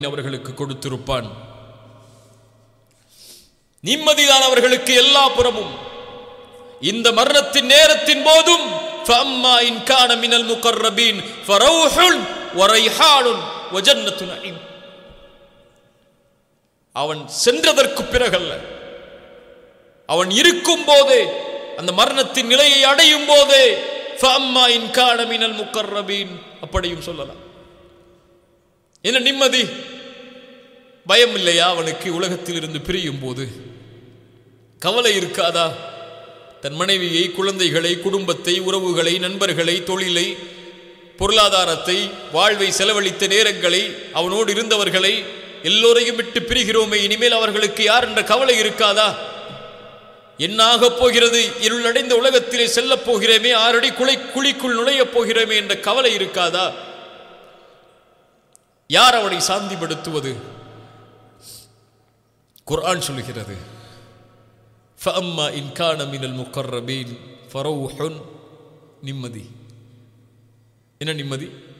அவர்களுக்கு கொடுத்திருப்பான் நிம்மதிதான் அவர்களுக்கு எல்லா புறமும் இந்த மரணத்தின் நேரத்தின் போதும் فأما إن كان من المقربين فروح وريحان وجنة نعيم அவன் சென்றதற்கு பிறகல்ல அவன் இருக்கும் போதே அந்த மரணத்தின் நிலையை அடையும் போதே فأما إن كان من المقربين அப்படியும் சொல்லலாம் என்ன நிம்மதி பயம் இல்லையா அவனுக்கு உலகத்தில் இருந்து பிரியும் போது கவலை இருக்காதா தன் மனைவியை குழந்தைகளை குடும்பத்தை உறவுகளை நண்பர்களை தொழிலை பொருளாதாரத்தை வாழ்வை செலவழித்த நேரங்களை அவனோடு இருந்தவர்களை எல்லோரையும் விட்டு பிரிகிறோமே இனிமேல் அவர்களுக்கு யார் என்ற கவலை இருக்காதா என்னாகப் போகிறது இருளடைந்த உலகத்திலே செல்லப் போகிறேமே ஆறடி குலை குழிக்குள் நுழையப் போகிறோமே என்ற கவலை இருக்காதா யார் அவனை சாந்திப்படுத்துவது குர்ஆன் சொல்கிறது فأما إن كان من المقربين فروح நிம்மதி என்ன நிம்மதி